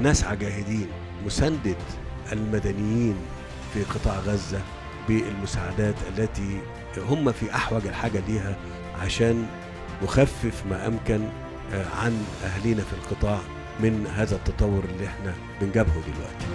ونسعى جاهدين مساندة المدنيين في قطاع غزة بالمساعدات التي هم في أحوج الحاجة ليها عشان نخفف ما أمكن آه، عن أهلنا في القطاع من هذا التطور اللي احنا بنجابهه دلوقتي